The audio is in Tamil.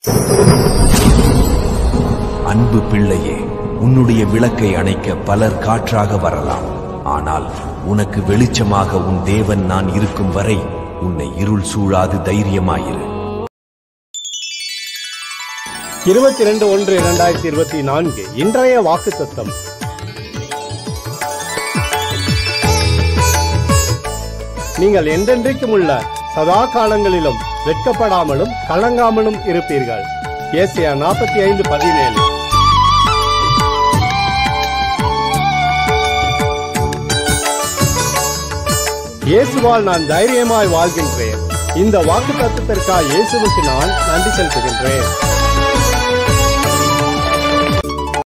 அன்பு பிள்ளையே உன்னுடைய விளக்கை அணைக்க பலர் காற்றாக வரலாம் ஆனால் உனக்கு வெளிச்சமாக உன் தேவன் நான் இருக்கும் வரை உன்னை இருள் சூழாது தைரியமாயிரு இருபத்தி ரெண்டு ஒன்று இரண்டாயிரத்தி இருபத்தி நான்கு இன்றைய வாக்கு தத்தம் நீங்கள் என்றென்றைக்கும் உள்ள சதா காலங்களிலும் வெட்கப்படாமலும் கலங்காமலும் இருப்பீர்கள் ஏசியா நாற்பத்தி ஐந்து பதினேழு இயேசுவால் நான் தைரியமாய் வாழ்கின்றேன் இந்த வாக்கு தத்துவத்திற்காக இயேசுவுக்கு நான் நன்றி செலுத்துகின்றேன்